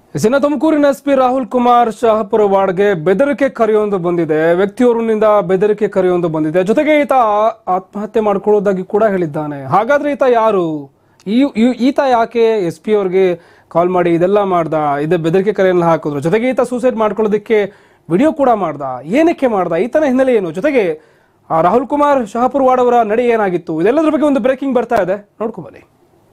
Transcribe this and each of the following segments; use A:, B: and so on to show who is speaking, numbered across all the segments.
A: ಇನ್ನು ತುಮಕೂರಿನ S P Rahul Kumar ಶಹಾಪುರ ವಾರ್ಡ್ಗೆ ಬೆದರಿಕೆ ಕರೆಯೊಂದು ಬಂದಿದೆ ವ್ಯಕ್ತಿಯೋರ್ವನಿಂದ ಬೆದರಿಕೆ ಕರೆಯೊಂದು ಬಂದಿದೆ ಜೊತೆಗೆ ಈತ ಆತ್ಮಹತ್ಯೆ ಮಾಡ್ಕೊಳ್ಳೋದಾಗಿ ಕೂಡ ಹೇಳಿದ್ದಾನೆ ಹಾಗಾದ್ರೆ ಈತ ಯಾರು ಈ ಈ- ಈತ ಯಾಕೆ ಎಸ್ ಪಿ ಅವ್ರಿಗೆ ಕಾಲ್ ಮಾಡಿ ಇದೆಲ್ಲ ಮಾಡ್ದ ಇದೇ ಬೆದರಿಕೆ ಕರೆಯನ್ನ ಹಾಕಿದ್ರು ಜೊತೆಗೆ ಈತ ಸೂಸೈಡ್ ಮಾಡ್ಕೊಳ್ಳೋದಕ್ಕೆ ವಿಡಿಯೋ ಕೂಡ ಮಾಡ್ದ ಏನಕ್ಕೆ ಮಾಡ್ದ ಈತನ ಹಿನ್ನೆಲೆ ಏನು ಜೊತೆಗೆ ಆ ರಾಹುಲ್ ಕುಮಾರ್ ಶಹಾಪುರ ವಾರ್ಡ್ ಅವರ ನಡೆ ಏನಾಗಿತ್ತು ಇದೆಲ್ಲದ್ರ ಬಗ್ಗೆ ಒಂದು ಬ್ರೇಕಿಂಗ್ ಬರ್ತಾ ಇದೆ ನೋಡ್ಕೊಂಬನ್ನಿ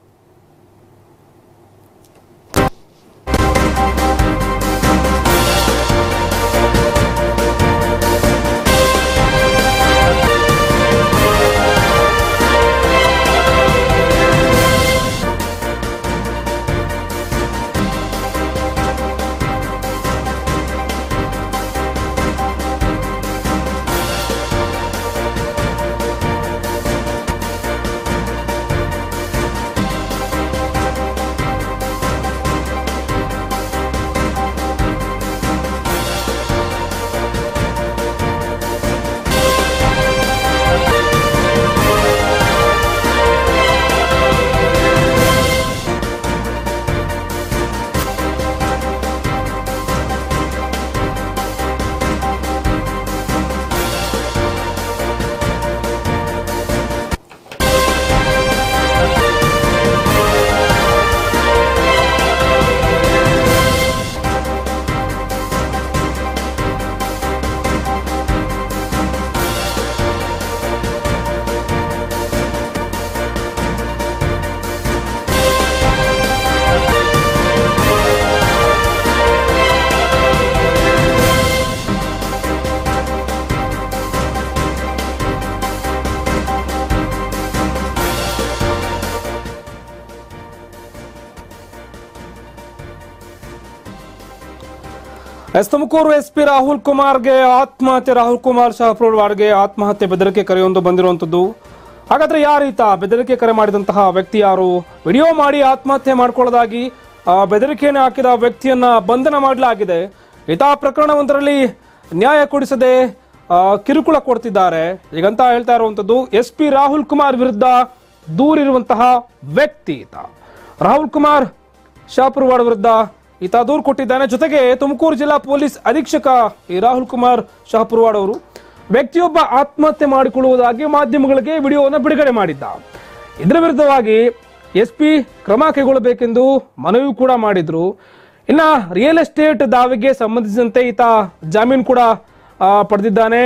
A: S Tumakuru S P Rahul ಕುಮಾರ್ಗೆ ಆತ್ಮಹತ್ಯೆ ರಾಹುಲ್ ಕುಮಾರ್ ಶಹಪುರ್ ವಾರ್ಡ್ಗೆ ಆತ್ಮಹತ್ಯೆ ಬೆದರಿಕೆ ಕರೆಯೊಂದು ಬಂದಿರುವಂತದ್ದು ಹಾಗಾದ್ರೆ ಯಾರೀತ ಬೆದರಿಕೆ ಕರೆ ಮಾಡಿದಂತಹ ವ್ಯಕ್ತಿ ಯಾರು ವಿಡಿಯೋ ಮಾಡಿ ಆತ್ಮಹತ್ಯೆ ಮಾಡ್ಕೊಳ್ಳೋದಾಗಿ ಆ ಬೆದರಿಕೆಯನ್ನು ಹಾಕಿದ ವ್ಯಕ್ತಿಯನ್ನ ಬಂಧನ ಮಾಡಲಾಗಿದೆ ಈತ ಪ್ರಕರಣವೊಂದರಲ್ಲಿ ನ್ಯಾಯ ಕೊಡಿಸದೆ ಆ, ಕಿರುಕುಳ ಕೊಡ್ತಿದ್ದಾರೆ ಈಗಂತ ಹೇಳ್ತಾ ಇರುವಂತದ್ದು ಎಸ್ ಪಿ ರಾಹುಲ್ ಕುಮಾರ್ ವಿರುದ್ಧ ದೂರಿರುವಂತಹ ವ್ಯಕ್ತಿ ಈತ ರಾಹುಲ್ ಕುಮಾರ್ ಶಾಪುರವಾಡ ವಿರುದ್ಧ ಈತ ದೂರು ಕೊಟ್ಟಿದ್ದಾನೆ ಜೊತೆಗೆ ತುಮಕೂರು ಜಿಲ್ಲಾ ಪೊಲೀಸ್ ಅಧೀಕ್ಷಕ ಈ ರಾಹುಲ್ ಕುಮಾರ್ ಶಹಪುರವಾಡ್ ಅವರು ವ್ಯಕ್ತಿಯೊಬ್ಬ ಆತ್ಮಹತ್ಯೆ ಮಾಡಿಕೊಳ್ಳುವುದಾಗಿ ಮಾಧ್ಯಮಗಳಿಗೆ ವಿಡಿಯೋವನ್ನು ಬಿಡುಗಡೆ ಮಾಡಿದ್ದ ಇದರ ವಿರುದ್ಧವಾಗಿ ಎಸ್ ಪಿ ಕ್ರಮ ಕೈಗೊಳ್ಳಬೇಕೆಂದು ಮನವಿ ಕೂಡ ಮಾಡಿದ್ರು ಇನ್ನ ರಿಯಲ್ ಎಸ್ಟೇಟ್ ದಾವೆಗೆ ಸಂಬಂಧಿಸಿದಂತೆ ಈತ ಜಾಮೀನು ಕೂಡ ಆ, ಪಡೆದಿದ್ದಾನೆ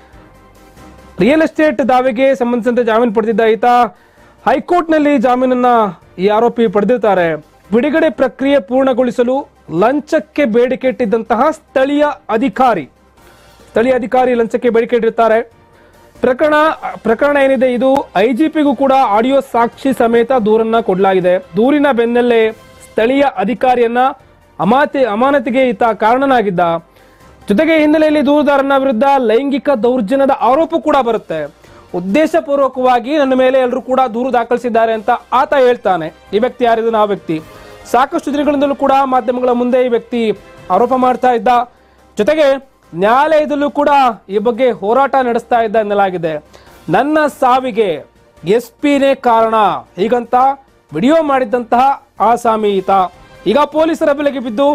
A: ರಿಯಲ್ ಎಸ್ಟೇಟ್ ದಾವೆಗೆ ಸಂಬಂಧಿಸಿದಂತೆ ಜಾಮೀನು ಪಡೆದಿದ್ದ ಈತ ಹೈಕೋರ್ಟ್ನಲ್ಲಿ ಜಾಮೀನನ್ನ ಈ ಆರೋಪಿ ಪಡೆದಿರ್ತಾರೆ ಬಿಡುಗಡೆ ಪ್ರಕ್ರಿಯೆ ಪೂರ್ಣಗೊಳಿಸಲು ಲಂಚಕ್ಕೆ ಬೇಡಿಕೆ ಇಟ್ಟಿದ್ದಂತಹ ಸ್ಥಳೀಯ ಅಧಿಕಾರಿ ಸ್ಥಳೀಯ ಅಧಿಕಾರಿ ಲಂಚಕ್ಕೆ ಬೇಡಿಕೆ ಇಟ್ಟಿರ್ತಾರೆ ಪ್ರಕರಣ ಪ್ರಕರಣ ಏನಿದೆ ಇದು ಐಜಿಪಿಗೂ ಕೂಡ ಆಡಿಯೋ ಸಾಕ್ಷಿ ಸಮೇತ ದೂರನ್ನ ಕೊಡಲಾಗಿದೆ ದೂರಿನ ಬೆನ್ನಲ್ಲೇ ಸ್ಥಳೀಯ ಅಧಿಕಾರಿಯನ್ನ ಅಮಾತೆ ಅಮಾನತಿಗೆ ಈತ ಕಾರಣನಾಗಿದ್ದ ಜೊತೆಗೆ ಹಿನ್ನೆಲೆಯಲ್ಲಿ ದೂರುದಾರನ ವಿರುದ್ಧ ಲೈಂಗಿಕ ದೌರ್ಜನ್ಯದ ಆರೋಪ ಕೂಡ ಬರುತ್ತೆ ಉದ್ದೇಶಪೂರ್ವಕವಾಗಿ ನನ್ನ ಮೇಲೆ ಎಲ್ಲರೂ ಕೂಡ ದೂರು ದಾಖಲಿಸಿದ್ದಾರೆ ಅಂತ ಆತ ಹೇಳ್ತಾನೆ ಈ ವ್ಯಕ್ತಿ ಯಾರಿದ್ದಾನೆ ಆ ವ್ಯಕ್ತಿ ಸಾಕಷ್ಟು ದಿನಗಳಿಂದಲೂ ಕೂಡ ಮಾಧ್ಯಮಗಳ ಮುಂದೆ ಈ ವ್ಯಕ್ತಿ ಆರೋಪ ಮಾಡ್ತಾ ಇದ್ದ ಜೊತೆಗೆ ನ್ಯಾಯಾಲಯದಲ್ಲೂ ಕೂಡ ಈ ಬಗ್ಗೆ ಹೋರಾಟ ನಡೆಸ್ತಾ ಇದ್ದ ಎನ್ನಲಾಗಿದೆ ನನ್ನ ಸಾವಿಗೆ ಎಸ್ ಪಿನೇ ಕಾರಣ ಹೀಗಂತ ವಿಡಿಯೋ ಮಾಡಿದ್ದಂತಹ ಆಸಾಮಿ ಈತ ಈಗ ಪೊಲೀಸರ ಬೆಲೆಗೆ ಬಿದ್ದು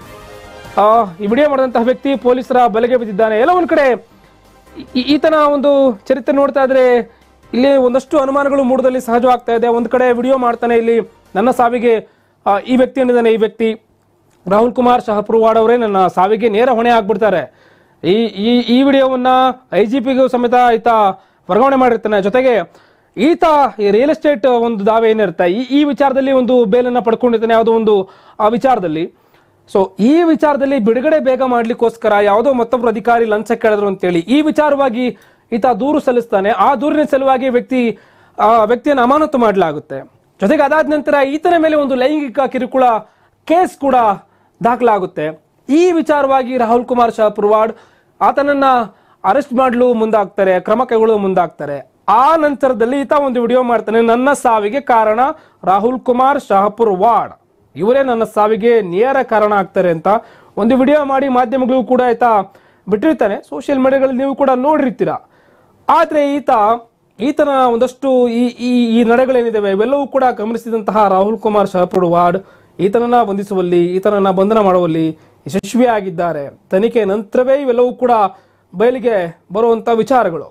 A: ಆ, ಈ ವಿಡಿಯೋ ಮಾಡಿದಂತಹ ವ್ಯಕ್ತಿ ಪೊಲೀಸರ ಬಲೆಗೆ ಬಿದ್ದಿದ್ದಾನೆ ಎಲ್ಲ ಒಂದ್ ಕಡೆ ಈ- ಈತನ ಒಂದು ಚರಿತ್ರೆ ನೋಡ್ತಾ ಇದ್ರೆ ಇಲ್ಲಿ ಒಂದಷ್ಟು ಅನುಮಾನಗಳು ಮೂಡದಲ್ಲಿ ಸಹಜವಾಗ್ತಾ ಇದೆ ಒಂದ್ ಕಡೆ ವಿಡಿಯೋ ಮಾಡ್ತಾನೆ ಇಲ್ಲಿ ನನ್ನ ಸಾವಿಗೆ ಆ, ಈ ವ್ಯಕ್ತಿ ಏನಿದ್ದಾನೆ ಈ ವ್ಯಕ್ತಿ ರಾಹುಲ್ ಕುಮಾರ್ ಶಹಪುರವಾಡ್ ಅವರೇ ನನ್ನ ಸಾವಿಗೆ ನೇರ ಹೊಣೆ ಆಗ್ಬಿಡ್ತಾರೆ ಈ ಈ ಈ ವಿಡಿಯೋವನ್ನ ಐ ಜಿ ಪಿಗೂ ಸಮೇತ ಈತ ವರ್ಗಾವಣೆ ಮಾಡಿರ್ತಾನೆ ಜೊತೆಗೆ ಈತ ಈ ರಿಯಲ್ ಎಸ್ಟೇಟ್ ಒಂದು ದಾವೆ ಏನಿರುತ್ತೆ ಈ ಈ ವಿಚಾರದಲ್ಲಿ ಒಂದು ಬೇಲನ್ನ ಪಡ್ಕೊಂಡಿರ್ತಾನೆ ಯಾವುದೋ ಒಂದು ಆ ವಿಚಾರದಲ್ಲಿ ಸೊ ಈ ವಿಚಾರದಲ್ಲಿ ಬಿಡುಗಡೆ ಬೇಗ ಮಾಡ್ಲಿಕ್ಕೋಸ್ಕರ ಯಾವುದೋ ಮತ್ತೊಬ್ಬರು ಅಧಿಕಾರಿ ಲಂಚ ಕೇಳಿದ್ರು ಅಂತೇಳಿ ಈ ವಿಚಾರವಾಗಿ ಈತ ದೂರು ಸಲ್ಲಿಸ್ತಾನೆ ಆ ದೂರಿನ ಸಲುವಾಗಿ ವ್ಯಕ್ತಿ ಆ ವ್ಯಕ್ತಿಯನ್ನು ಅಮಾನತು ಮಾಡಲಾಗುತ್ತೆ ಜೊತೆಗೆ ಅದಾದ ನಂತರ ಈತನ ಮೇಲೆ ಒಂದು ಲೈಂಗಿಕ ಕಿರುಕುಳ ಕೇಸ್ ಕೂಡ ದಾಖಲಾಗುತ್ತೆ ಈ ವಿಚಾರವಾಗಿ ರಾಹುಲ್ ಕುಮಾರ್ ಶಹಪುರ್ವಾಡ್ ಆತನನ್ನ ಅರೆಸ್ಟ್ ಮಾಡಲು ಮುಂದಾಗ್ತಾರೆ ಕ್ರಮ ಕೈಗೊಳ್ಳಲು ಮುಂದಾಗ್ತಾರೆ ಆ ನಂತರದಲ್ಲಿ ಈತ ಒಂದು ವಿಡಿಯೋ ಮಾಡ್ತಾನೆ ನನ್ನ ಸಾವಿಗೆ ಕಾರಣ ರಾಹುಲ್ ಕುಮಾರ್ ಶಹಪುರ್ ವಾಡ್ ಇವರೇ ನನ್ನ ಸಾವಿಗೆ ನೇರ ಕಾರಣ ಆಗ್ತಾರೆ ಅಂತ ಒಂದು ವಿಡಿಯೋ ಮಾಡಿ ಮಾಧ್ಯಮಗಳಿಗೂ ಕೂಡ ಈತ ಬಿಟ್ಟಿರ್ತಾನೆ ಸೋಷಿಯಲ್ ಮೀಡಿಯಾಗಳಲ್ಲಿ ನೀವು ಕೂಡ ನೋಡಿರ್ತೀರಾ ಆದ್ರೆ ಈತ ಈತನ ಒಂದಷ್ಟು ಈ ಈ ಈ ನಡೆಗಳೇನಿದಾವೆ ಇವೆಲ್ಲವೂ ಕೂಡ ಗಮನಿಸಿದಂತಹ ರಾಹುಲ್ ಕುಮಾರ್ ಶಹಪುರ್ ವಾರ್ಡ್ ಈತನನ್ನ ಬಂಧಿಸುವಲ್ಲಿ ಈತನನ್ನ ಬಂಧನ ಮಾಡುವಲ್ಲಿ ಯಶಸ್ವಿಯಾಗಿದ್ದಾರೆ ತನಿಖೆ ನಂತರವೇ ಇವೆಲ್ಲವೂ ಕೂಡ ಬಯಲಿಗೆ ಬರುವಂತ ವಿಚಾರಗಳು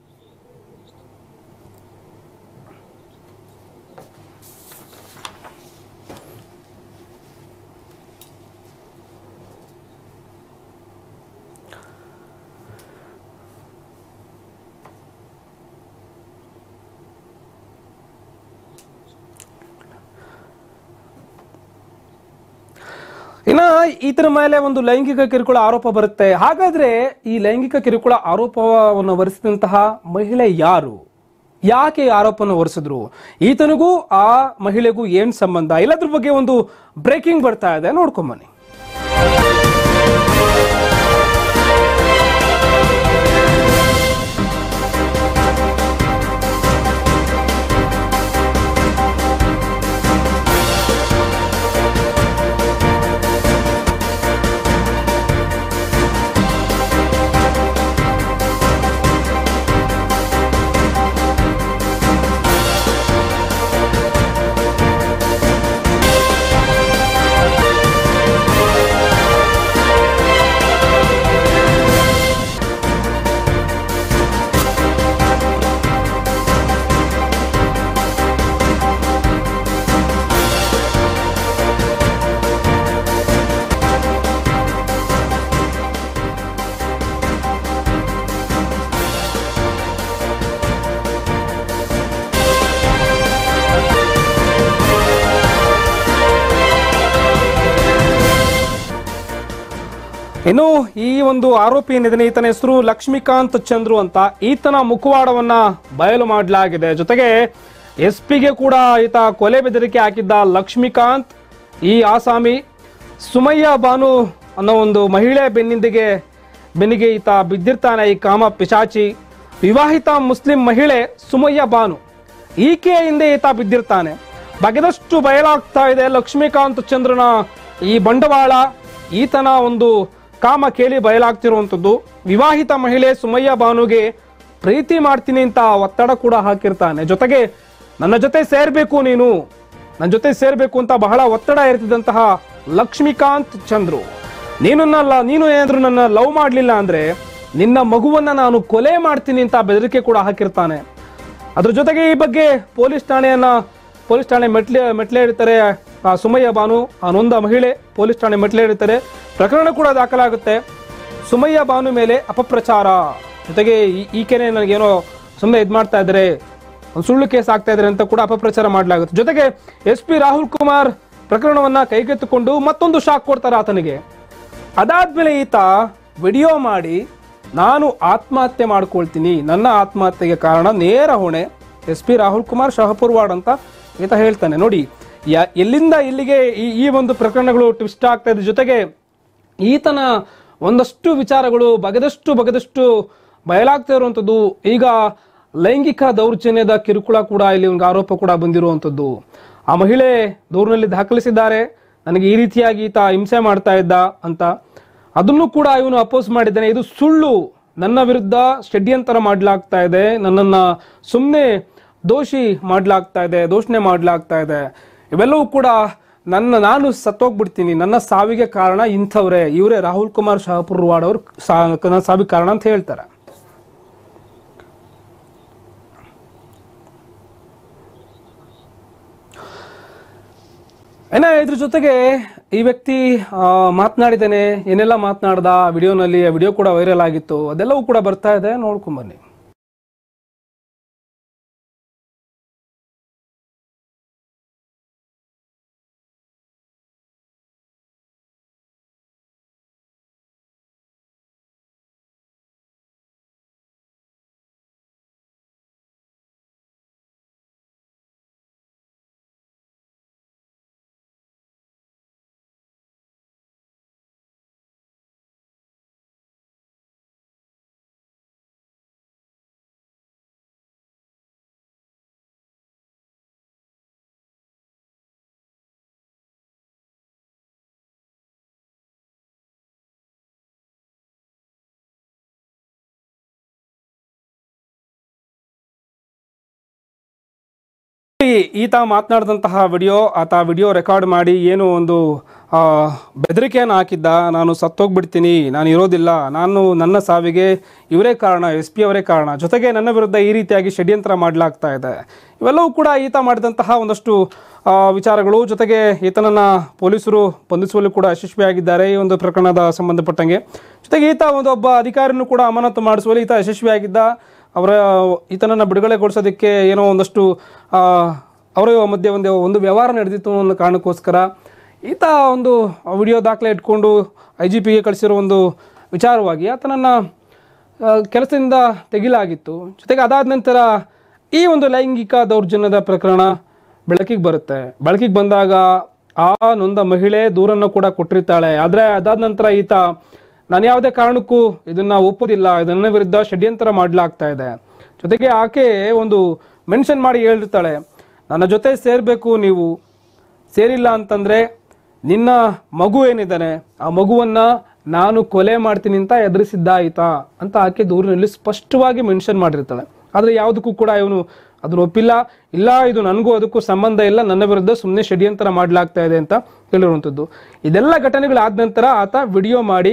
A: ಇನ್ನ ಈತನ ಮೇಲೆ ಒಂದು ಲೈಂಗಿಕ ಕಿರುಕುಳ ಆರೋಪ ಬರುತ್ತೆ ಹಾಗಾದ್ರೆ ಈ ಲೈಂಗಿಕ ಕಿರುಕುಳ ಆರೋಪವನ್ನು ಹೊರಿಸಿದಂತಹ ಮಹಿಳೆ ಯಾರು ಯಾಕೆ ಈ ಆರೋಪವನ್ನು ಹೊರಿಸಿದ್ರು ಈತನಿಗೂ ಆ ಮಹಿಳೆಗೂ ಏನ್ ಸಂಬಂಧ ಎಲ್ಲದ್ರ ಬಗ್ಗೆ ಒಂದು ಬ್ರೇಕಿಂಗ್ ಬರ್ತಾ ಇದೆ ನೋಡ್ಕೊಂಬನ್ನಿ ಇನ್ನು ಈ ಒಂದು ಆರೋಪಿ ಏನಿದ್ದಾನೆ ಈತನ ಹೆಸರು ಲಕ್ಷ್ಮೀಕಾಂತ್ ಚಂದ್ರು ಅಂತ ಈತನ ಮುಖವಾಡವನ್ನ ಬಯಲು ಮಾಡಲಾಗಿದೆ ಜೊತೆಗೆ ಎಸ್ ಪಿಗೆ ಕೂಡ ಈತ ಕೊಲೆ ಬೆದರಿಕೆ ಹಾಕಿದ್ದ ಲಕ್ಷ್ಮೀಕಾಂತ್ ಈ ಆಸಾಮಿ ಸುಮಯ್ಯ ಬಾನು ಅನ್ನೋ ಒಂದು ಮಹಿಳೆ ಬೆನ್ನಿಂದಿಗೆ ಬೆನ್ನಿಗೆ ಈತ ಬಿದ್ದಿರ್ತಾನೆ ಈ ಕಾಮ ಪಿಶಾಚಿ ವಿವಾಹಿತ ಮುಸ್ಲಿಂ ಮಹಿಳೆ ಸುಮಯ್ಯ ಬಾನು ಈಕೆಯ ಹಿಂದೆ ಈತ ಬಿದ್ದಿರ್ತಾನೆ ಬಗೆದಷ್ಟು ಬಯಲಾಗ್ತಾ ಇದೆ ಲಕ್ಷ್ಮೀಕಾಂತ್ ಚಂದ್ರನ ಈ ಬಂಡವಾಳ ಈತನ ಒಂದು ಕಾಮ ಕೇಳಿ ಬಯಲಾಗ್ತಿರುವಂಥದ್ದು ವಿವಾಹಿತ ಮಹಿಳೆ ಸುಮಯ್ಯ ಬಾನುಗೆ ಪ್ರೀತಿ ಮಾಡ್ತೀನಿ ಅಂತ ಒತ್ತಡ ಕೂಡ ಹಾಕಿರ್ತಾನೆ ಜೊತೆಗೆ ನನ್ನ ಜೊತೆ ಸೇರ್ಬೇಕು ನೀನು ನನ್ನ ಜೊತೆ ಸೇರ್ಬೇಕು ಅಂತ ಬಹಳ ಒತ್ತಡ ಇರ್ತಿದ್ದಂತಹ ಲಕ್ಷ್ಮೀಕಾಂತ್ ಚಂದ್ರು ನೀನು ನನ್ನ ನೀನು ಏನಾದ್ರೂ ನನ್ನ ಲವ್ ಮಾಡ್ಲಿಲ್ಲ ಅಂದ್ರೆ ನಿನ್ನ ಮಗುವನ್ನ ನಾನು ಕೊಲೆ ಮಾಡ್ತೀನಿ ಅಂತ ಬೆದರಿಕೆ ಕೂಡ ಹಾಕಿರ್ತಾನೆ ಅದ್ರ ಜೊತೆಗೆ ಈ ಬಗ್ಗೆ ಪೊಲೀಸ್ ಠಾಣೆಯನ್ನ ಪೊಲೀಸ್ ಠಾಣೆ ಮೆಟ್ಲೆ ಮೆಟ್ಲೆ ಇಡ್ತಾರೆ ಆ ಸುಮಯ್ಯ ಬಾನು ಆ ನೊಂದ ಮಹಿಳೆ ಪೊಲೀಸ್ ಠಾಣೆ ಮೆಟ್ಲೆ ಇಡ್ತಾರೆ ಪ್ರಕರಣ ಕೂಡ ದಾಖಲಾಗುತ್ತೆ ಸುಮಯ್ಯ ಬಾನು ಮೇಲೆ ಅಪಪ್ರಚಾರ ಜೊತೆಗೆ ಈ- ಈಕೆನೆ ನನಗೇನೋ ಸುಮ್ಮನೆ ಇದು ಮಾಡ್ತಾ ಇದ್ದಾರೆ ಒಂದು ಸುಳ್ಳು ಕೇಸ್ ಆಗ್ತಾ ಇದ್ದಾರೆ ಅಂತ ಕೂಡ ಅಪಪ್ರಚಾರ ಮಾಡಲಾಗುತ್ತೆ ಜೊತೆಗೆ ಎಸ್ ಪಿ ರಾಹುಲ್ ಕುಮಾರ್ ಪ್ರಕರಣವನ್ನ ಕೈಗೆತ್ತಿಕೊಂಡು ಮತ್ತೊಂದು ಶಾಕ್ ಕೊಡ್ತಾರೆ ಆತನಿಗೆ ಅದಾದ್ಮೇಲೆ ಈತ ವಿಡಿಯೋ ಮಾಡಿ ನಾನು ಆತ್ಮಹತ್ಯೆ ಮಾಡ್ಕೊಳ್ತೀನಿ ನನ್ನ ಆತ್ಮಹತ್ಯೆಗೆ ಕಾರಣ ನೇರ ಹೊಣೆ S P Rahul Kumar Shahapurwad ಅಂತ ಈತ ಹೇಳ್ತಾನೆ ನೋಡಿ ಯ- ಎಲ್ಲಿಂದ ಇಲ್ಲಿಗೆ ಈ ಈ ಒಂದು ಪ್ರಕರಣಗಳು ಟ್ವಿಸ್ಟ್ ಆಗ್ತಾ ಇದೆ ಜೊತೆಗೆ ಈತನ ಒಂದಷ್ಟು ವಿಚಾರಗಳು ಬಗೆದಷ್ಟು ಬಗೆದಷ್ಟು ಬಯಲಾಗ್ತಾ ಇರುವಂಥದ್ದು ಈಗ ಲೈಂಗಿಕ ದೌರ್ಜನ್ಯದ ಕಿರುಕುಳ ಕೂಡ ಇಲ್ಲಿ ಒಂದು ಆರೋಪ ಕೂಡ ಬಂದಿರುವಂಥದ್ದು ಆ ಮಹಿಳೆ ದೂರಿನಲ್ಲಿ ದಾಖಲಿಸಿದ್ದಾರೆ ನನಗೆ ಈ ರೀತಿಯಾಗಿ ಈತ ಹಿಂಸೆ ಮಾಡ್ತಾ ಇದ್ದ ಅಂತ ಅದನ್ನು ಕೂಡ ಇವನು ಅಪೋಸ್ ಮಾಡಿದ್ದಾನೆ ಇದು ಸುಳ್ಳು ನನ್ನ ವಿರುದ್ಧ ಷಡ್ಯಂತರ ಮಾಡಲಾಗ್ತಾ ಇದೆ ನನ್ನನ್ನ ಸುಮ್ಮನೆ ದೋಷಿ ಮಾಡಲಾಗ್ತಾ ಇದೆ ದೋಷಣೆ ಮಾಡಲಾಗ್ತಾ ಇದೆ ಇವೆಲ್ಲವೂ ಕೂಡ ನನ್ನ ನಾನು ಸತ್ತೋಗ್ಬಿಡ್ತೀನಿ ನನ್ನ ಸಾವಿಗೆ ಕಾರಣ ಇಂಥವ್ರೆ ಇವರೇ ರಾಹುಲ್ ಕುಮಾರ್ ಶಹಪುರ್ ವಾಡ್ ಅವರು ನನ್ನ ಸಾವಿಗೆ ಕಾರಣ ಅಂತ ಹೇಳ್ತಾರೆ ಏನ ಇದ್ರ ಜೊತೆಗೆ ಈ ವ್ಯಕ್ತಿ ಆ, ಮಾತನಾಡಿದ್ದಾನೆ ಏನೆಲ್ಲ ಮಾತನಾಡ್ದ ವಿಡಿಯೋನಲ್ಲಿ ವಿಡಿಯೋ ಕೂಡ ವೈರಲ್ ಆಗಿತ್ತು ಅದೆಲ್ಲವೂ ಕೂಡ ಬರ್ತಾ ಇದೆ ನೋಡ್ಕೊಂಬನ್ನಿ ಈತ ಮಾತನಾಡಿದಂತಹ ವಿಡಿಯೋ ಆತ ವಿಡಿಯೋ ರೆಕಾರ್ಡ್ ಮಾಡಿ ಏನು ಒಂದು ಆ, ಬೆದರಿಕೆಯನ್ನು ಹಾಕಿದ್ದ ನಾನು ಸತ್ತೋಗ್ಬಿಡ್ತೀನಿ ನಾನು ಇರೋದಿಲ್ಲ ನಾನು ನನ್ನ ಸಾವಿಗೆ ಇವರೇ ಕಾರಣ ಎಸ್ ಪಿ ಅವರೇ ಕಾರಣ ಜೊತೆಗೆ ನನ್ನ ವಿರುದ್ಧ ಈ ರೀತಿಯಾಗಿ ಷಡ್ಯಂತ್ರ ಮಾಡಲಾಗ್ತಾ ಇದೆ ಇವೆಲ್ಲವೂ ಕೂಡ ಈತ ಮಾಡಿದಂತಹ ಒಂದಷ್ಟು ಆ, ವಿಚಾರಗಳು ಜೊತೆಗೆ ಈತನನ್ನು ಪೊಲೀಸರು ಬಂಧಿಸುವಲ್ಲಿ ಕೂಡ ಯಶಸ್ವಿಯಾಗಿದ್ದಾರೆ ಈ ಒಂದು ಪ್ರಕರಣದ ಸಂಬಂಧಪಟ್ಟಂಗೆ ಜೊತೆಗೆ ಈತ ಒಂದು ಒಬ್ಬ ಅಧಿಕಾರಿನೂ ಕೂಡ ಅಮಾನತು ಮಾಡಿಸುವಲ್ಲಿ ಈತ ಯಶಸ್ವಿಯಾಗಿದ್ದ ಅವರ ಈತನನ್ನು ಬಿಡುಗಡೆಗೊಳಿಸೋದಕ್ಕೆ ಏನೋ ಒಂದಷ್ಟು ಆ, ಅವರ ಮಧ್ಯೆ ಒಂದು ಒಂದು ವ್ಯವಹಾರ ನಡೆದಿತ್ತು ಅನ್ನೋ ಕಾರಣಕ್ಕೋಸ್ಕರ ಈತ ಒಂದು ವಿಡಿಯೋ ದಾಖಲೆ ಇಟ್ಕೊಂಡು ಐ ಜಿ ಪಿಗೆ ಕಳಿಸಿರೋ ಒಂದು ವಿಚಾರವಾಗಿ ಆತನನ್ನು ಕೆಲಸದಿಂದ ತೆಗಿಲಾಗಿತ್ತು ಜೊತೆಗೆ ಅದಾದ ನಂತರ ಈ ಒಂದು ಲೈಂಗಿಕ ದೌರ್ಜನ್ಯದ ಪ್ರಕರಣ ಬೆಳಕಿಗೆ ಬರುತ್ತೆ ಬೆಳಕಿಗೆ ಬಂದಾಗ ಆ ನೊಂದ ಮಹಿಳೆ ದೂರನ್ನು ಕೂಡ ಕೊಟ್ಟಿರ್ತಾಳೆ ಆದರೆ ಅದಾದ ನಂತರ ಈತ ನಾನು ಯಾವುದೇ ಕಾರಣಕ್ಕೂ ಇದನ್ನ ಒಪ್ಪೋದಿಲ್ಲ ಇದನ್ನ ವಿರುದ್ಧ ಷಡ್ಯಂತ್ರ ಮಾಡಲಾಗ್ತಾ ಇದೆ ಜೊತೆಗೆ ಆಕೆ ಒಂದು ಮೆನ್ಷನ್ ಮಾಡಿ ಹೇಳಿರ್ತಾಳೆ ನನ್ನ ಜೊತೆ ಸೇರಬೇಕು ನೀವು ಸೇರಿಲ್ಲ ಅಂತಂದ್ರೆ ನಿನ್ನ ಮಗು ಏನಿದ್ದಾನೆ ಆ ಮಗುವನ್ನ ನಾನು ಕೊಲೆ ಮಾಡ್ತೀನಿ ಅಂತ ಎದುರಿಸಿದ್ದ ಆಯ್ತಾ ಅಂತ ಆಕೆ ದೂರಿನಲ್ಲಿ ಸ್ಪಷ್ಟವಾಗಿ ಮೆನ್ಷನ್ ಮಾಡಿರ್ತಾಳೆ ಆದರೆ ಯಾವುದಕ್ಕೂ ಕೂಡ ಇವನು ಅದನ್ನ ಒಪ್ಪಿಲ್ಲ ಇಲ್ಲ ಇದು ನನಗೂ ಅದಕ್ಕೂ ಸಂಬಂಧ ಇಲ್ಲ ನನ್ನ ವಿರುದ್ಧ ಸುಮ್ಮನೆ ಷಡ್ಯಂತ್ರ ಮಾಡಲಾಗ್ತಾ ಇದೆ ಅಂತ ಹೇಳಿರುವಂಥದ್ದು ಇದೆಲ್ಲ ಘಟನೆಗಳಾದ ನಂತರ ಆತ ವಿಡಿಯೋ ಮಾಡಿ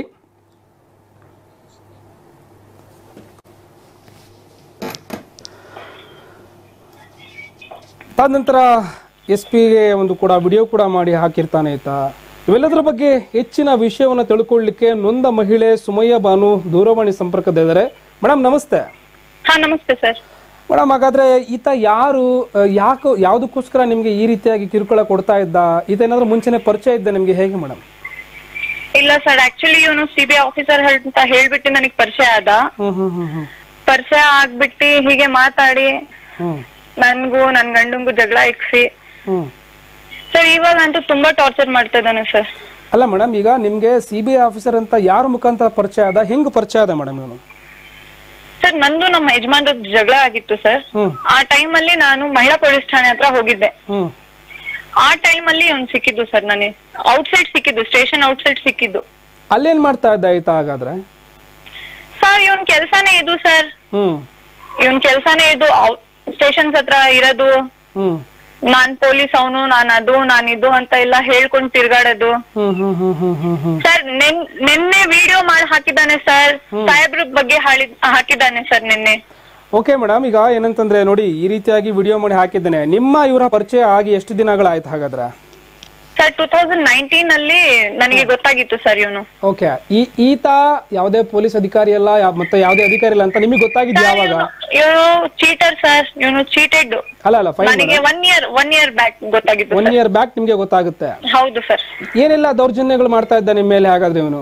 A: ಅದಾದ ನಂತರ ಎಸ್ ಪಿಗೆ ಒಂದು ಕೂಡ ವಿಡಿಯೋ ಕೂಡ ಮಾಡಿ ಹಾಕಿರ್ತಾನೆ ಆಯ್ತಾ ಇವೆಲ್ಲದರ ಬಗ್ಗೆ ಹೆಚ್ಚಿನ ವಿಷಯವನ್ನು ತಿಳ್ಕೊಳ್ಳಿಕ್ಕೆ ನೊಂದ ಮಹಿಳೆ ಸುಮಯ್ಯ ಬಾನು ದೂರವಾಣಿ ಸಂಪರ್ಕದಿದ್ದಾರೆ ಮೇಡಮ್ ನಮಸ್ತೆ
B: ಹಾ ನಮಸ್ತೆ ಸರ್
A: ಮೇಡಮ್ ಹಾಗಾದ್ರೆ ಈತ ಯಾರು ಆ, ಯಾಕೋ ಯಾವುದಕ್ಕೋಸ್ಕರ ನಿಮ್ಗೆ ಈ ರೀತಿಯಾಗಿ ಕಿರುಕುಳ ಕೊಡ್ತಾ ಇದ್ದ ಈತ ಏನಾದ್ರೂ ಮುಂಚೆನೆ ಪರಿಚಯ ಇದ್ದ ನಿಮ್ಗೆ ಹೇಗೆ ಮೇಡಮ್
B: ಇಲ್ಲ ಸರ್ ಆಕ್ಚುಲಿ ಇವನು ಸಿ ಬಿ ಐ ಆಫೀಸರ್ ಅಂತ ಹೇಳ್ಬಿಟ್ಟು ನನಗೆ ಪರಿಚಯ ಆದ
A: ಹ್ಮ್ ಹ್ಮ್ ಹ್ಮ್ ಹ್ಮ್
B: ಪರಿಚಯ ಆಗ್ಬಿಟ್ಟು ಹೀಗೆ ಮಾತಾಡಿ
A: ಹ್ಮ್
B: ನನ್ಗೂ ನನ್ ಗಂಡಂಗೂ ಜಗಳ ಇಕ್ಸಿ
A: ಹ್ಮ್
B: ಸರ್ ಇವಾಗ ಅಂತೂ ತುಂಬಾ ಟಾರ್ಚರ್ ಮಾಡ್ತಾ ಇದ್ದಾನೆ ಸರ್
A: ಅಲ್ಲ ಮೇಡಮ್ ಈಗ ನಿಮ್ಗೆ ಸಿ ಬಿ ಐ ಆಫೀಸರ್ ಅಂತ ಯಾರ ಮುಖಾಂತರ ಪರಿಚಯ ಆದ ಹೆಂಗ್ ಪರಿಚಯ ಆದ ಮೇಡಮ್ ಇವನು
B: ಸರ್ ನಂದು ನಮ್ಮ ಯಜಮಾನ್ರ ಜಗಳ ಆಗಿತ್ತು ಸರ್
A: ಹ್ಮ್
B: ಆ ಟೈಮ್ ಅಲ್ಲಿ ನಾನು ಮಹಿಳಾ ಪೊಲೀಸ್ ಠಾಣೆ ಹತ್ರ ಹೋಗಿದ್ದೆ
A: ಹ್ಮ್
B: ಆ ಟೈಮ್ ಅಲ್ಲಿ ಅವ್ನು ಸಿಕ್ಕಿದ್ದು ಸರ್ ನನಗೆ ಔಟ್ಸೈಡ್ ಸಿಕ್ಕಿದ್ದು ಸ್ಟೇಷನ್ ಔಟ್ಸೈಡ್ ಸಿಕ್ಕಿದ್ದು
A: ಅಲ್ಲೇನ್ ಮಾಡ್ತಾ ಇದ್ದ ಈತ ಹಾಗಾದ್ರೆ
B: ಸರ್ ಇವನ್ ಕೆಲ್ಸಾನೇ ಇದು ಸರ್
A: ಹ್ಮ್
B: ಇವನ್ ಕೆಲ್ಸಾನೇ ಇದು ಸ್ಟೇಷನ್ಸ್ ಹತ್ರ ಇರೋದು
A: ಹ್ಮ್
B: ನಾನ್ ಪೊಲೀಸ್ ಅವನು ನಾನ್ ಅದು ನಾನ್ ಇದು ಅಂತ ಎಲ್ಲ ಹೇಳ್ಕೊಂಡ್ ತಿರ್ಗಾಡೋದು
A: ಹ್ಮ್ ಹ್ಮ್ ಹ್ಮ್ ಹ್ಮ್ ಹ್ಮ್ ಹ್ಮ್
B: ಸರ್ ನೆನ್ ನಿನ್ನೆ ವಿಡಿಯೋ ಮಾಡಿ ಹಾಕಿದ್ದಾನೆ ಸರ್ ಸಾಹೇಬ್ರ ಬಗ್ಗೆ ಹಾಳಿ ಹಾಕಿದ್ದಾನೆ ಸರ್ ನಿನ್ನೆ
A: ಓಕೆ ಮೇಡಮ್ ಈಗ ಏನಂತಂದ್ರೆ ನೋಡಿ ಈ ರೀತಿಯಾಗಿ ವಿಡಿಯೋ ಮಾಡಿ ಹಾಕಿದ್ದೇನೆ ನಿಮ್ಮ ಇವರ ಪರಿಚಯ ಆಗಿ ಎಷ್ಟು ದಿನಗಳಾಯ್ತು ಹಾಗಾದ್ರೆ
B: ಸರ್ ಟೂ ತೌಸಂಡ್ ನೈನ್ಟೀನ್ ಅಲ್ಲಿ ನನಗೆ ಗೊತ್ತಾಗಿತ್ತು ಸರ್ ಇವನು
A: ಓಕೆ ಈ ಈತ ಯಾವುದೇ ಪೊಲೀಸ್ ಅಧಿಕಾರಿ ಅಲ್ಲ ಯಾ- ಮತ್ತೆ ಯಾವುದೇ ಅಧಿಕಾರಿ ಇಲ್ಲ ಅಂತ ನಿಮಗೆ ಗೊತ್ತಾಗಿದ್ದು ಯಾವಾಗ
B: ಇವನು ಚೀಟರ್ ಸರ್ ಇವನು ಚೀಟೆಡ್
A: ಅಲ್ಲ ಅಲ್ಲ ಫೈನ್
B: ನನಗೆ one year one year back ಗೊತ್ತಾಗಿತ್ತು
A: ಒನ್ ಇಯರ್ ಬ್ಯಾಕ್ ನಿಮ್ಗೆ ಗೊತ್ತಾಗುತ್ತೆ
B: ಹೌದು ಸರ್
A: ಏನೆಲ್ಲ ದೌರ್ಜನ್ಯಗಳು ಮಾಡ್ತಾ ಇದ್ದ ನಿಮ್ಮ ಮೇಲೆ ಹಾಗಾದ್ರೆ ಇವನು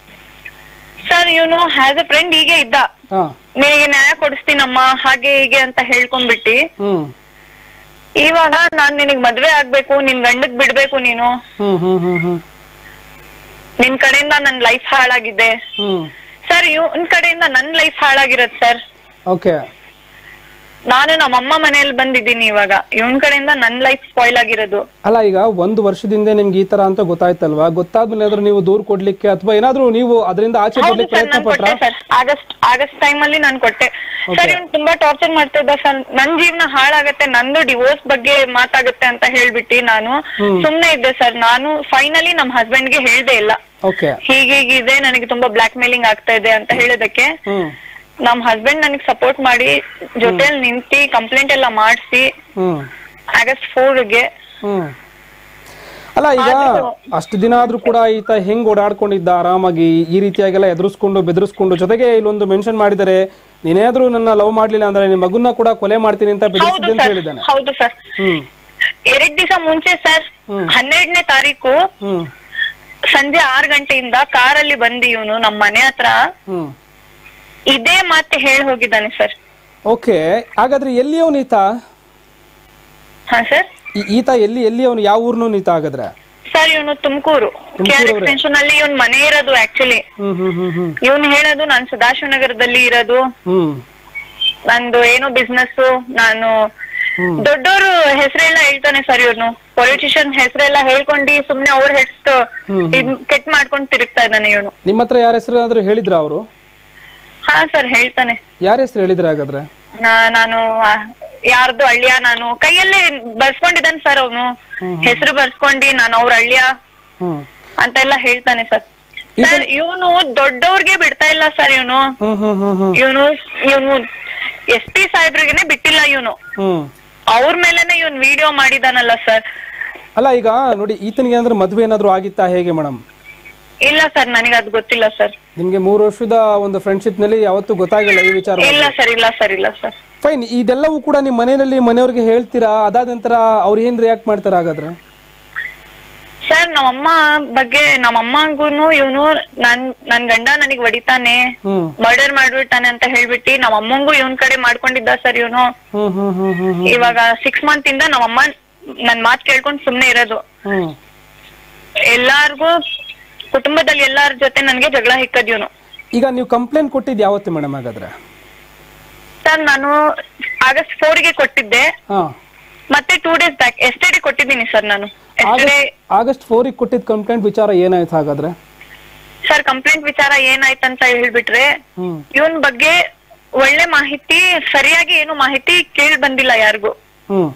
B: ಸರ್ ಇವನು ಹ್ಯಾಸ್ ಅ ಫ್ರೆಂಡ್ ಹೀಗೆ ಇದ್ದ
A: ಹಾ
B: ನಿನಗೆ ನ್ಯಾಯ ಕೊಡಿಸ್ತೀನಮ್ಮ ಹಾಗೆ ಹೀಗೆ ಅಂತ ಹೇಳ್ಕೊಂಡ್ಬಿಟ್ಟು
A: ಹ್ಮ್
B: ಇವಾಗ ನಾನ್ ನಿನಗ್ ಮದ್ವೆ ಆಗ್ಬೇಕು ನಿನ್ ಗಂಡಕ್ ಬಿಡ್ಬೇಕು ನೀನು
A: ಹ್ಮ್ ಹ್ಮ್ ಹ್ಮ್ ಹ್ಮ್
B: ನಿನ್ ಕಡೆಯಿಂದ ನನ್ ಲೈಫ್ ಹಾಳಾಗಿದೆ
A: ಹ್ಮ್
B: ಸರ್ ಇವನ್ ಕಡೆಯಿಂದ ನನ್ ಲೈಫ್ ಹಾಳಾಗಿರತ್ ಸರ್
A: ಓಕೆ
B: ನಾನು ನಮ್ಮ ಅಮ್ಮ ಮನೇಲಿ ಬಂದಿದ್ದೀನಿ ಇವಾಗ ಇವನ್ ಕಡೆಯಿಂದ ನನ್ ಲೈಫ್ ಸ್ಪಾಯ್ಲ್ ಆಗಿರೋದು
A: ಅಲ್ಲ ಈಗ ಒಂದು ವರ್ಷದಿಂದ ನಿಮ್ಗೆ ಈ ತರ ಅಂತ ಗೊತ್ತಾಯ್ತಲ್ವಾ ಗೊತ್ತಾದ್ಮೇಲೆ ಏನಾದ್ರು ನೀವು ದೂರ್ ಕೊಡ್ಲಿಕ್ಕೆ ಅಥವಾ ಏನಾದ್ರೂ ನೀವು ಅದರಿಂದ ಆಚೆ
B: ಹೌದು
A: ಬರ್ಲಿಕ್ಕೆ
B: ಸರ್
A: ಪ್ರಯತ್ನ
B: ನಾನ್
A: ಪಟ್ರ
B: ಕೊಟ್ಟೆ ಸರ್ ಆಗಸ್ಟ್ ಆಗಸ್ಟ್ ಟೈಮ್ ಅಲ್ಲಿ ನಾನ್ ಕೊಟ್ಟೆ ಸರ್ ಇವ್ನ್ ತುಂಬಾ ಟಾರ್ಚರ್ ಮಾಡ್ತಾ ಇದ್ದ ಸರ್ ನನ್ ಜೀವನ ಹಾಳಾಗತ್ತೆ ನಂದು ಡಿವೋರ್ಸ್ ಬಗ್ಗೆ ಮಾತಾಗುತ್ತೆ ಅಂತ ಹೇಳ್ಬಿಟ್ಟು ನಾನು ಸುಮ್ನೆ ಇದ್ದೆ ಸರ್ ನಾನು ಫೈನಲಿ ನಮ್ ಹಸ್ಬೆಂಡ್ ಗೆ ಹೇಳ್ದೆ ಇಲ್ಲ
A: ಓಕೆ
B: ಹೀಗೀಗಿದೆ ನನಗೆ ತುಂಬಾ ಬ್ಲಾಕ್ ಮೇಲಿಂಗ್ ಆಗ್ತಾ ಇದೆ ಅಂತ ಹೇಳೋದಕ್ಕೆ
A: ಹ್ಮ್
B: ನಮ್ ಹಸ್ಬೆಂಡ್ ನನಗೆ ಸಪೋರ್ಟ್ ಮಾಡಿ ಜೊತೆಲಿ ನಿಂತಿ ಕಂಪ್ಲೇಂಟ್ ಎಲ್ಲ ಮಾಡಿಸಿ
A: ಹ್ಮ್
B: ಆಗಸ್ಟ್ ಫೋರ್ಗೆ
A: ಹ್ಮ್ ಅಲ್ಲ ಈಗ ಅಷ್ಟು ದಿನ ಆದ್ರೂ ಕೂಡ ಈತ ಹೆಂಗ್ ಓಡಾಡ್ಕೊಂಡಿದ್ದ ಆರಾಮಾಗಿ ಈ ರೀತಿಯಾಗೆಲ್ಲ ಎದುರಿಸ್ಕೊಂಡು ಬೆದರಿಸ್ಕೊಂಡು ಜೊತೆಗೆ ಇಲ್ಲೊಂದು ಮೆನ್ಷನ್ ಮಾಡಿದರೆ ನೀನೇನಾದ್ರೂ ನನ್ನ ಲವ್ ಮಾಡ್ಲಿಲ್ಲ ಅಂದ್ರೆ ನಿನ್ ಮಗುನ ಕೂಡ ಕೊಲೆ ಮಾಡ್ತೀನಿ ಅಂತ
B: ಹೌದು
A: ಬೆದರಿಸಿದ್ದೆ ಅಂತ
B: ಸರ್
A: ಹೇಳಿದ್ದಾನೆ
B: ಹೌದು ಸರ್
A: ಹ್ಮ್
B: ಎರಡ್ ದಿವಸ ಮುಂಚೆ ಸರ್ ಹನ್ನೆರಡನೇ ತಾರೀಕು
A: ಹ್ಮ್
B: ಸಂಜೆ ಆರ್ ಗಂಟೆಯಿಂದ ಕಾರಲ್ಲಿ ಬಂದು ಇವನು ನಮ್ ಮನೆ ಹತ್ರ
A: ಹ್ಮ್
B: ಇದೇ ಮಾತೆ ಹೇಳಿ ಹೋಗಿದ್ದಾನೆ ಸರ್
A: ಓಕೆ ಹಾಗಾದ್ರೆ ಎಲ್ಲಿ ಅವನು ಈತ
B: ಹಾ ಸರ್
A: ಈ- ಈತ ಎಲ್ಲಿ ಎಲ್ಲಿ ಅವನು ಯಾವ ಊರ್ನು ಈತ ಹಾಗಾದ್ರೆ
B: ಸರ್ ಇವನು ತುಮಕೂರು ಕೆ ಆರ್ ಎಕ್ಸ್ಟೆನ್ಷನ್ ಅಲ್ಲಿ ಇವನ್ ಮನೆ ಇರೋದು ಆಕ್ಚುಲಿ
A: ಹ್ಮ್ ಹ್ಮ್ ಹ್ಮ್ ಹ್ಮ್
B: ಇವನ್ ಹೇಳೋದು ನಾನ್ ಸದಾಶಿವನಗರದಲ್ಲಿ ಇರೋದು
A: ಹ್ಮ್
B: ನಂದು ಏನೋ ಬಿಸ್ನೆಸ್ ನಾನು
A: ಹ್ಮ್.
B: ದೊಡ್ಡವರು ಹೆಸರೆಲ್ಲ ಹೇಳ್ತಾನೆ ಸರ್ ಇವ್ನು ಪೊಲಿಟಿಷಿಯನ್ ಹೆಸರೆಲ್ಲ ಹೇಳ್ಕೊಂಡು ಸುಮ್ನೆ ಅವ್ರ ಹೆಸರು ಇದ್ ಕೆಟ್ ಮಾಡ್ಕೊಂಡು ತಿರುಗ್ತಾ ಇದ್ದಾನೆ ಇವನು
A: ನಿಮ್ಮ ಹತ್ರ ಯಾರ ಹೆಸರು ಆದ್ರೂ ಹೇಳಿದ್ರ ಅವರು
B: ಹಾ ಸರ್ ಹೇಳ್ತಾನೆ
A: ಯಾರ ಹೆಸರು ಹೇಳಿದ್ರ ಹಾಗಾದ್ರೆ
B: ನಾ- ನಾನು ಆ, ಯಾರ್ದು ಹಳ್ಳಿಯ ನಾನು ಕೈಯಲ್ಲೇ ಬರ್ಸ್ಕೊಂಡಿದ್ದಾನೆ ಸರ್ ಅವನು ಹೆಸರು ಬರ್ಸ್ಕೊಂಡಿ ನಾನು ಅವ್ರ ಹಳ್ಳಿಯ
A: ಹ್ಮ್
B: ಅಂತೆಲ್ಲ ಹೇಳ್ತಾನೆ ಸರ್ ಸರ್ ಇವನು ದೊಡ್ಡವ್ರಿಗೆ ಬಿಡ್ತಾ ಇಲ್ಲ ಸರ್ ಇವನು
A: ಹ್ಮ್ ಹ್ಮ್ ಹ್ಮ್ ಹ್ಮ್
B: ಇವನು ಇವನು ಎಸ್ ಪಿ ಸಾಹೇಬ್ರಿಗೆನೆ ಬಿಟ್ಟಿಲ್ಲ ಇವನು
A: ಹ್ಮ್
B: ಅವ್ರ ಮೇಲೆನೆ ಇವನ್ ವಿಡಿಯೋ ಮಾಡಿದಾನಲ್ಲ ಸರ್
A: ಅಲ್ಲ ಈಗ ನೋಡಿ ಈತನಿಗೆ ಅಂದ್ರೆ ಮದುವೆ ಏನಾದ್ರು ಆಗಿತ್ತಾ ಹೇಗೆ ಮೇಡಮ್
B: ಇಲ್ಲ ಸರ್ ನನಗೆ ಅದು ಗೊತ್ತಿಲ್ಲ ಸರ್
A: ನಿಮ್ಗೆ ಮೂರು ವರ್ಷದ ಒಂದು ಫ್ರೆಂಡ್ಶಿಪ್ ನಲ್ಲಿ ಯಾವತ್ತೂ ಗೊತ್ತಾಗಿಲ್ಲ ಈ ವಿಚಾರ
B: ಇಲ್ಲ ಸರ್ ಇಲ್ಲ ಸರ್ ಇಲ್ಲ ಸರ್
A: ಫೈನ್ ಇದೆಲ್ಲವೂ ಕೂಡ ನಿಮ್ಮ ಮನೆಯಲ್ಲಿ ಮನೆಯವ್ರಿಗೆ ಹೇಳ್ತೀರಾ ಅದಾದ ನಂತರ ಅವ್ರು ಏನ್ ರಿಯಾಕ್ಟ್ ಮಾಡ್ತಾರೆ ಹಾಗಾದ್ರೆ
B: ಸರ್ ನಮ್ಮಮ್ಮ ಬಗ್ಗೆ ನಮ್ಮಮ್ಮಂಗೂನು ಇವನು ನನ್ ನನ್ ಗಂಡ ನನಗ್ ಹೊಡಿತಾನೆ
A: ಹ್ಮ್
B: ಮರ್ಡರ್ ಮಾಡ್ಬಿಟ್ಟಾನೆ ಅಂತ ಹೇಳ್ಬಿಟ್ಟು ನಮ್ಮಮ್ಮಂಗೂ ಇವನ್ ಕಡೆ ಮಾಡ್ಕೊಂಡಿದ್ದ ಸರ್ ಇವನು
A: ಹ್ಮ್ ಹ್ಮ್ ಹ್ಮ್ ಹ್ಮ್ ಹ್ಮ್
B: ಇವಾಗ ಸಿಕ್ಸ್ ಮಂತ್ ಇಂದ ನಮ್ಮಮ್ಮ ನನ್ ಮಾತ್ ಕೇಳ್ಕೊಂಡ್ ಸುಮ್ನೆ ಇರೋದು
A: ಹ್ಮ್
B: ಎಲ್ಲಾರ್ಗೂ ಕುಟುಂಬದಲ್ಲಿ ಎಲ್ಲಾರ ಜೊತೆ ನನ್ಗೆ ಜಗಳ ಹಿಕ್ಕದ್ ಇವನು
A: ಈಗ ನೀವು ಕಂಪ್ಲೇಂಟ್ ಕೊಟ್ಟಿದ್ದು ಯಾವತ್ತು ಮೇಡಮ್ ಹಾಗಾದ್ರೆ
B: ಸರ್ ನಾನು ಆಗಸ್ಟ್ ಫೋರ್ಗೆ ಕೊಟ್ಟಿದ್ದೆ
A: ಹಾ
B: ಮತ್ತೆ ಟೂ ಡೇಸ್ ಬ್ಯಾಕ್ ಎಸ್ಟೇ ಕೊಟ್ಟಿದ್ದೀನಿ ಸರ್ ನಾನು ಎಸ್ಟೇ
A: ಆಗಸ್ಟ್ ಫೋರಿಗೆ ಕೊಟ್ಟಿದ್ದ ಕಂಪ್ಲೇಂಟ್ ವಿಚಾರ ಏನಾಯ್ತು ಹಾಗಾದ್ರೆ
B: ಸರ್ ಕಂಪ್ಲೇಂಟ್ ವಿಚಾರ ಏನಾಯ್ತಂತ ಹೇಳ್ಬಿಟ್ರೆ
A: ಹ್ಮ್
B: ಇವನ್ ಬಗ್ಗೆ ಒಳ್ಳೆ ಮಾಹಿತಿ ಸರಿಯಾಗಿ ಏನು ಮಾಹಿತಿ ಕೇಳ್ ಬಂದಿಲ್ಲ ಯಾರಿಗೂ
A: ಹ್ಮ್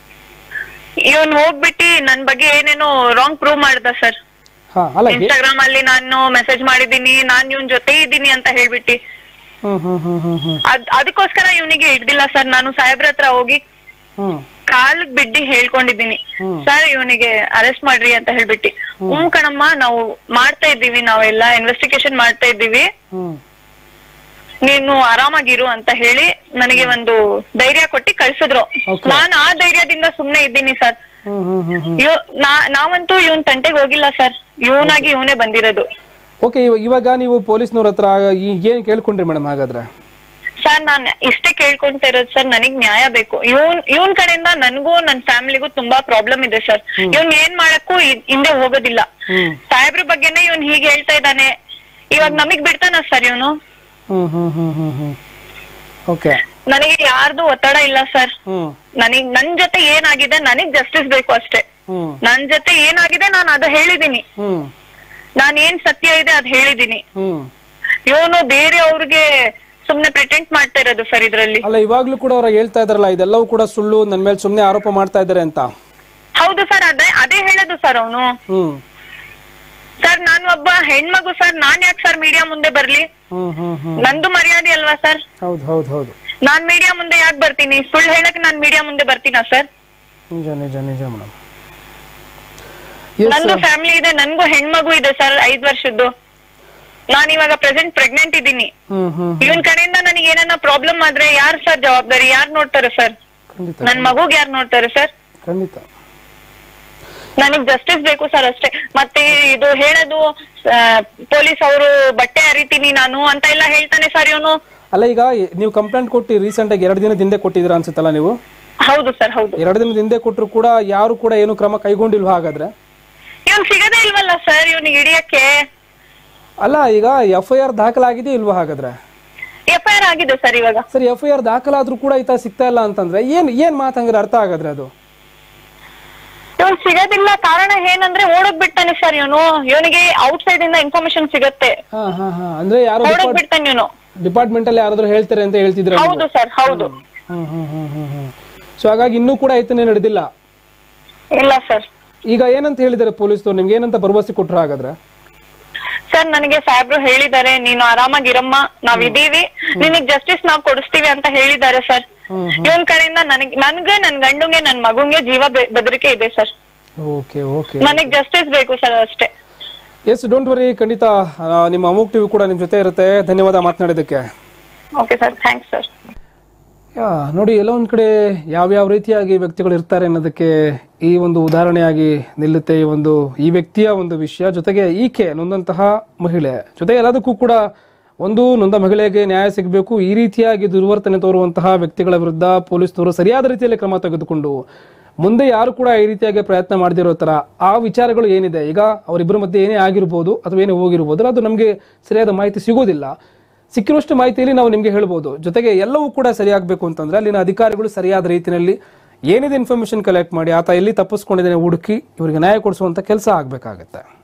B: ಇವನ್ ಹೋಗ್ಬಿಟ್ಟು ನನ್ ಬಗ್ಗೆ ಏನೇನೋ ರಾಂಗ್ ಪ್ರೂವ್ ಮಾಡ್ದ ಸರ್
A: ಹಾ ಅಲ್ಲ ಹೇ-
B: ಇನ್ಸ್ಟಾಗ್ರಾಮ್ ಅಲ್ಲಿ ನಾನು ಮೆಸೇಜ್ ಮಾಡಿದೀನಿ ನಾನ್ ಇವನ್ ಜೊತೆ ಇದ್ದೀನಿ ಅಂತ ಹೇಳ್ಬಿಟ್ಟು
A: ಹ್ಮ್ ಹ್ಮ್ ಹ್ಮ್ ಹ್ಮ್ ಹ್ಮ್
B: ಅದ್ ಅದಕ್ಕೋಸ್ಕರ ಇವನಿಗೆ ಹಿಡ್ದಿಲ್ಲ ಸರ್ ನಾನು ಸಾಹೇಬ್ರ ಹತ್ರ ಹೋಗಿ
A: ಹ್ಮ್
B: ಕಾಲ್ ಬಿಡ್ಡಿ ಹೇಳ್ಕೊಂಡಿದ್ದೀನಿ
A: ಹ್ಮ್.
B: ಸರ್ ಇವನಿಗೆ ಅರೆಸ್ಟ್ ಮಾಡ್ರಿ ಅಂತ ಹೇಳ್ಬಿಟ್ಟು ಹ್ಮ್ ಕಣಮ್ಮ ನಾವು ಮಾಡ್ತಾ ಇದ್ದೀವಿ ನಾವೆಲ್ಲ ಇನ್ವೆಸ್ಟಿಗೇಷನ್ ಮಾಡ್ತಾ ಇದ್ದೀವಿ
A: ಹ್ಮ್
B: ನೀನು ಆರಾಮಾಗಿರು ಅಂತ ಹೇಳಿ ನನಗೆ ಒಂದು ಧೈರ್ಯ ಕೊಟ್ಟು ಕಳ್ಸಿದ್ರು
A: Okay.
B: ನಾನ್ ಆ ಧೈರ್ಯದಿಂದ ಸುಮ್ನೆ ಇದ್ದೀನಿ ಸರ್
A: ಹ್ಮ್ ಹ್ಮ್ ಹ್ಮ್ ಹ್ಮ್
B: ಇವ್ ನಾ- ನಾವಂತೂ ಇವನ್ ತಂಟೆಗೆ ಹೋಗಿಲ್ಲ ಸರ್ ಇವನಾಗಿ ಇವನೇ ಬಂದಿರೋದು
A: ಓಕೆ ಇವಾಗ ನೀವು ಪೊಲೀಸ್ನವ್ರ ಹತ್ರ ಈ- ಏನ್ ಕೇಳ್ಕೊಂಡ್ರಿ ಮೇಡಮ್ ಹಾಗಾದ್ರೆ
B: ಸರ್ ನಾನ್ ಇಷ್ಟೇ ಕೇಳ್ಕೊಂತ ಇರೋದು ಸರ್ ನನಗ್ ನ್ಯಾಯ ಬೇಕು ಇವನ್ ಇವನ್ ಕಡೆಯಿಂದ ನನ್ಗೂ ನನ್ ಫ್ಯಾಮಿಲಿಗೂ ತುಂಬಾ ಪ್ರಾಬ್ಲಮ್ ಇದೆ ಸರ್ ಇವನ್ ಏನ್ ಮಾಡಕ್ಕೂ ಇ- ಹಿಂದೆ ಹೋಗೋದಿಲ್ಲ
A: ಹ್ಮ್
B: ಸಾಹೇಬ್ರ ಬಗ್ಗೆನೇ ಇವನ್ ಹೀಗೆ ಹೇಳ್ತಾ ಇದ್ದಾನೆ ಇವಾಗ ನಮಗ್ ಬಿಡ್ತಾನ ಸರ್ ಇವನು
A: ಹ್ಮ್ ಹ್ಮ್ ಹ್ಮ್ ಹ್ಮ್ ಹ್ಮ್ ಓಕೆ
B: ನನಗೆ ಯಾರ್ದು ಒತ್ತಡ ಇಲ್ಲ ಸರ್
A: ಹ್ಮ್
B: ನನಗ್ ನನ್ ಜೊತೆ ಏನಾಗಿದೆ ನನಗ್ ಜಸ್ಟಿಸ್ ಬೇಕು ಅಷ್ಟೇ
A: ಹ್ಮ್
B: ನನ್ ಜೊತೆ ಏನಾಗಿದೆ ನಾನು ಅದು ಹೇಳಿದೀನಿ
A: ಹ್ಮ್
B: ನಾನ್ ಏನ್ ಸತ್ಯ ಇದೆ ಅದ್ ಹೇಳಿದೀನಿ
A: ಹ್ಮ್
B: ಇವನು ಬೇರೆ ಅವ್ರಿಗೆ ಸುಮ್ನೆ ಪ್ರಿಟೆಂಟ್ ಮಾಡ್ತಾ ಇರೋದು ಸರ್ ಇದ್ರಲ್ಲಿ
A: ಅಲ್ಲ ಇವಾಗ್ಲೂ ಕೂಡ ಅವ್ರ ಹೇಳ್ತಾ ಇದಾರಲ್ಲ ಇದೆಲ್ಲವೂ ಕೂಡ ಸುಳ್ಳು ನನ್ ಮೇಲೆ ಸುಮ್ನೆ ಆರೋಪ ಮಾಡ್ತಾ ಇದ್ದಾರೆ ಅಂತ
B: ಹೌದು ಸರ್ ಅದೇ ಅದೇ ಹೇಳೋದು ಸರ್ ಅವನು
A: ಹ್ಮ್
B: ಸರ್ ನಾನು ಒಬ್ಬ ಹೆಣ್ಮಗು ಸರ್ ನಾನ್ ಯಾಕೆ ಸರ್ ಮೀಡಿಯಾ ಮುಂದೆ ಬರ್ಲಿ
A: ಹ್ಮ್ ಹ್ಮ್ ಹ್ಮ್
B: ನಂದು ಮರ್ಯಾದೆ ಅಲ್ವಾ ಸರ್
A: ಹೌದು ಹೌದು ಹೌದು
B: ನಾನ್ ಮೀಡಿಯಾ ಮುಂದೆ ಯಾಕೆ ಬರ್ತೀನಿ ಸುಳ್ಳು ಹೇಳಕ್ ನಾನ್ ಮೀಡಿಯಾ ಮುಂದೆ ಬರ್ತೀನಾ ಸರ್
A: ನಿಜ ನಿಜ ನಿಜ ಮೇಡಮ್
B: ನಂದು ಫ್ಯಾಮಿಲಿ ಇದೆ ನನ್ಗೂ ಹೆಣ್ಮಗು ಇದೆ ಸರ್ ಐದ್ ವರ್ಷದ್ದು ನಾನ್ ಇವಾಗ ಪ್ರೆಸೆಂಟ್ ಪ್ರೆಗ್ನೆಂಟ್ ಇದ್ದೀನಿ
A: ಹ್ಮ್ ಹ್ಮ್
B: ಇವನ್ ಕಡೆಯಿಂದ ನನಗೆ ಏನಾನ ಪ್ರಾಬ್ಲಮ್ ಆದ್ರೆ ಯಾರ್ ಸರ್ ಜವಾಬ್ದಾರಿ ಯಾರ್ ನೋಡ್ತಾರೆ ಸರ್
A: ಖಂಡಿತ
B: ನನ್ ಮಗುಗ್ ಯಾರ್ ನೋಡ್ತಾರೆ ಸರ್
A: ಖಂಡಿತ
B: ನನಗ್ ಜಸ್ಟಿಸ್ ಬೇಕು ಸರ್ ಅಷ್ಟೇ ಮತ್ತೆ ಇದು ಹೇಳೋದು ಪೊಲೀಸ್ ಅವರು ಬಟ್ಟೆ ಹರಿತೀನಿ ನಾನು ಅಂತ ಎಲ್ಲ ಹೇಳ್ತಾನೆ ಸರ್ ಇವನು
A: ಅಲ್ಲ ಈಗ ನೀವು ಕಂಪ್ಲೇಂಟ್ ಕೊಟ್ಟು ರೀಸೆಂಟ್ ಆಗಿ ಎರಡು ದಿನದ ಹಿಂದೆ ಕೊಟ್ಟಿದ್ದೀರಾ ಅನ್ಸುತ್ತಲ್ಲ ನೀವು
B: ಹೌದು ಸರ್ ಹೌದು
A: ಎರಡು ದಿನದ ಹಿಂದೆ ಕೊಟ್ಟರು ಕೂಡ ಯಾರು ಕೂಡ ಏನು ಕ್ರಮ ಕೈಗೊಂಡಿಲ್ವಾ ಹಾಗಾದ್ರೆ
B: ಇವನ್ ಸಿಗದೇ ಇಲ್ವಲ್ಲ ಸರ್ ಇವನಿಗೆ ಹಿಡಿಯಕ್ಕೆ
A: ಅಲ್ಲ ಈಗ ಎಫ್ ಐ ಆರ್ ದಾಖಲಾಗಿದೆ ಇಲ್ವಾ ಹಾಗಾದ್ರೆ
B: ಎಫ್ ಐ ಆರ್ ಆಗಿದೆ ಸರ್ ಇವಾಗ
A: ಸರಿ ಎಫ್ ಐ ಆರ್ ದಾಖಲಾದ್ರೂ ಕೂಡ ಈತ ಸಿಗ್ತಾ ಇಲ್ಲ ಅಂತಂದ್ರೆ ಏನ್ ಏನ್ ಮಾತು ಹಂಗಾರೆ ಅರ್ಥ ಆಗಾದ್ರೆ ಅದು
B: ಇವನ್ ಸಿಗೋದಿಲ್ಲ ಕಾರಣ ಏನಂದ್ರೆ ಓಡೋಗ್ ಬಿಡ್ತಾನೆ ಸರ್ ಇವನು ಇವನಿಗೆ ಔಟ್ ಸೈಡ್ ಇಂದ ಇನ್ಫಾರ್ಮೇಶನ್ ಸಿಗತ್ತೆ
A: ಹಾ ಹಾ ಹಾ ಅಂದ್ರೆ ಯಾರು
B: ಓಡೋಗ್ ಬಿಡ್ತಾನೆ ಇವನು
A: ಡಿಪಾರ್ಟ್ಮೆಂಟ್ ಅಲ್ಲಿ ಯಾರಾದ್ರೂ ಹೇಳ್ತಾರೆ ಅಂತ ಹೇಳ್ತಿದ್ರೆ
B: ಹೌದು ಸರ್ ಹೌದು
A: ಹ್ಮ್ ಹ್ಮ್ ಹ್ಮ್ ಹ್ಮ್ ಹ್ಮ್ ಸೊ ಹಾಗಾಗಿ ಇನ್ನೂ ಕೂಡ ಐತನೇ ನಡೆದಿಲ್ಲ
B: ಇಲ್ಲ ಸರ್
A: ಈಗ ಏನಂತ ಹೇಳಿದ್ದಾರೆ ಪೊಲೀಸ್ನವ್ರು ನಿಮ್ಗೆ ಏನಂತ ಭರವಸೆ ಕೊಟ್ರು ಹಾಗಾದ್ರೆ
B: ಸರ್ ನನಗೆ ಸಾಹೇಬ್ರು ಹೇಳಿದ್ದಾರೆ ನೀನು ಆರಾಮಾಗಿರಮ್ಮ ನಾವ್ ಇದೀವಿ ನಿನಗ್ ಜಸ್ಟಿಸ್ ನಾವ್ ಕೊಡಿಸ್ತೀವಿ ಅಂತ ಹೇಳಿದ್ದಾರೆ ಸರ್
A: ಹ್ಮ್
B: ಇವನ್ ಕಡೆಯಿಂದ ನನಗ್ ನನ್ಗೆ ನನ್ ಗಂಡುಗೆ ನನ್ ಮಗುಂಗೆ ಜೀವ ಬೆ- ಬೆದರಿಕೆ ಇದೆ ಸರ್
A: ಓಕೆ ಓಕೆ
B: ನನಗ್ ಜಸ್ಟಿಸ್ ಬೇಕು ಸರ್ ಅಷ್ಟೇ
A: ಎಸ್ ಡೋಂಟ್ ವರಿ ಖಂಡಿತ ಆ, ನಿಮ್ಮ ಅಮುಕ್ ಟಿವಿ ಕೂಡ ನಿಮ್ಮ ಜೊತೆ ಇರುತ್ತೆ ಧನ್ಯವಾದ ಮಾತನಾಡಿದ್ದಕ್ಕೆ
B: okay sir thanks sir
A: yeah, ನೋಡಿ ಎಲ್ಲ ಒಂದ್ ಕಡೆ ಯಾವ್ಯಾವ ರೀತಿಯಾಗಿ ವ್ಯಕ್ತಿಗಳು ಇರ್ತಾರೆ ಅನ್ನೋದಕ್ಕೆ ಈ ಒಂದು ಉದಾಹರಣೆಯಾಗಿ ನಿಲ್ಲುತ್ತೆ ಈ ಒಂದು ಈ ವ್ಯಕ್ತಿಯ ಒಂದು ವಿಷಯ ಜೊತೆಗೆ ಈಕೆ ನೊಂದಂತಹ ಮಹಿಳೆ ಜೊತೆಗೆ ಎಲ್ಲದಕ್ಕೂ ಕೂಡ ಒಂದು ನೊಂದ ಮಹಿಳೆಗೆ ನ್ಯಾಯ ಸಿಗಬೇಕು ಈ ರೀತಿಯಾಗಿ ದುರ್ವರ್ತನೆ ತೋರುವಂತಹ ವ್ಯಕ್ತಿಗಳ ವಿರುದ್ಧ ಪೊಲೀಸ್ನವರು ಸರಿಯಾದ ರೀತಿಯಲ್ಲಿ ಕ್ರಮ ತೆಗೆದುಕೊಂಡು ಮುಂದೆ ಯಾರು ಕೂಡ ಈ ರೀತಿಯಾಗಿ ಪ್ರಯತ್ನ ಮಾಡದಿರೋ ತರ ಆ ವಿಚಾರಗಳು ಏನಿದೆ ಈಗ ಅವರಿಬ್ಬರ ಮಧ್ಯೆ ಏನೇ ಆಗಿರ್ಬೋದು ಅಥವಾ ಏನೇ ಹೋಗಿರ್ಬೋದು ಅದು ನಮಗೆ ಸರಿಯಾದ ಮಾಹಿತಿ ಸಿಗೋದಿಲ್ಲ ಸಿಕ್ಕಿರುವಷ್ಟು ಮಾಹಿತಿಯಲ್ಲಿ ನಾವು ನಿಮಗೆ ಹೇಳ್ಬೋದು ಜೊತೆಗೆ ಎಲ್ಲವೂ ಕೂಡ ಸರಿಯಾಗಬೇಕು ಅಂತಂದ್ರೆ ಅಲ್ಲಿನ ಅಧಿಕಾರಿಗಳು ಸರಿಯಾದ ರೀತಿಯಲ್ಲಿ ಏನಿದೆ ಇನ್ಫಾರ್ಮೇಶನ್ ಕಲೆಕ್ಟ್ ಮಾಡಿ ಆತ ಎಲ್ಲಿ ತಪ್ಪಿಸ್ಕೊಂಡಿದ್ದೇನೆ ಹುಡುಕಿ ಇವರಿಗೆ ನ್ಯಾಯ ಕೊಡಿಸುವಂತ ಕೆಲಸ ಆಗಬೇಕಾಗತ್ತೆ